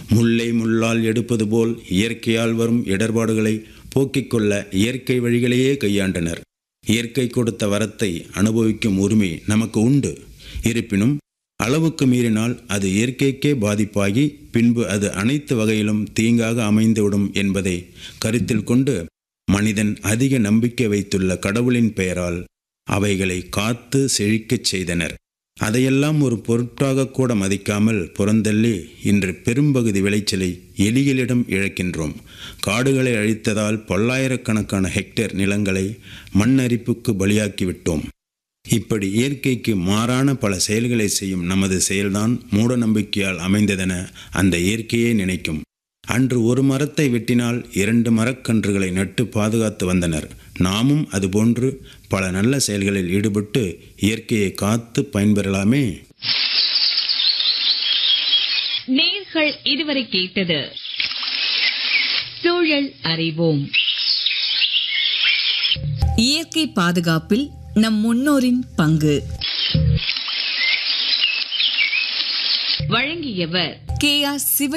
முல்லை முள்ளால் எடுப்பது போல் இயற்கையால் வரும் இடர்பாடுகளை போக்கிக் கொள்ள இயற்கை வழிகளையே கையாண்டனர் இயற்கை கொடுத்த வரத்தை அனுபவிக்கும் உரிமை நமக்கு உண்டு இருப்பினும் அளவுக்கு மீறினால் அது இயற்கைக்கே பாதிப்பாகி பின்பு அது அனைத்து வகையிலும் தீங்காக அமைந்துவிடும் என்பதை கருத்தில் கொண்டு மனிதன் அதிக நம்பிக்கை வைத்துள்ள கடவுளின் பெயரால் அவைகளை காத்து செழிக்கச் செய்தனர் அதையெல்லாம் ஒரு பொருட்டாக கூட மதிக்காமல் புறந்தள்ளி இன்று பெரும்பகுதி விளைச்சலை எலிகளிடம் இழக்கின்றோம் காடுகளை அழித்ததால் பல்லாயிரக்கணக்கான ஹெக்டேர் நிலங்களை மண்ணரிப்புக்கு பலியாக்கிவிட்டோம் இப்படி இயற்கைக்கு மாறான பல செயல்களை செய்யும் நமது செயல்தான் மூட நம்பிக்கையால் அமைந்ததென அந்த இயற்கையே நினைக்கும் அன்று ஒரு மரத்தை வெட்டினால் இரண்டு மரக்கன்றுகளை நட்டு பாதுகாத்து வந்தனர் நாமும் அதுபோன்று பல நல்ல செயல்களில் ஈடுபட்டு இயற்கையை காத்து பயன்பெறலாமே நேர்கள் இதுவரை கேட்டது சூழல் அறிவோம் இயற்கை பாதுகாப்பில் நம் முன்னோரின் பங்கு வழங்கியவர் கே ஆர் சிவ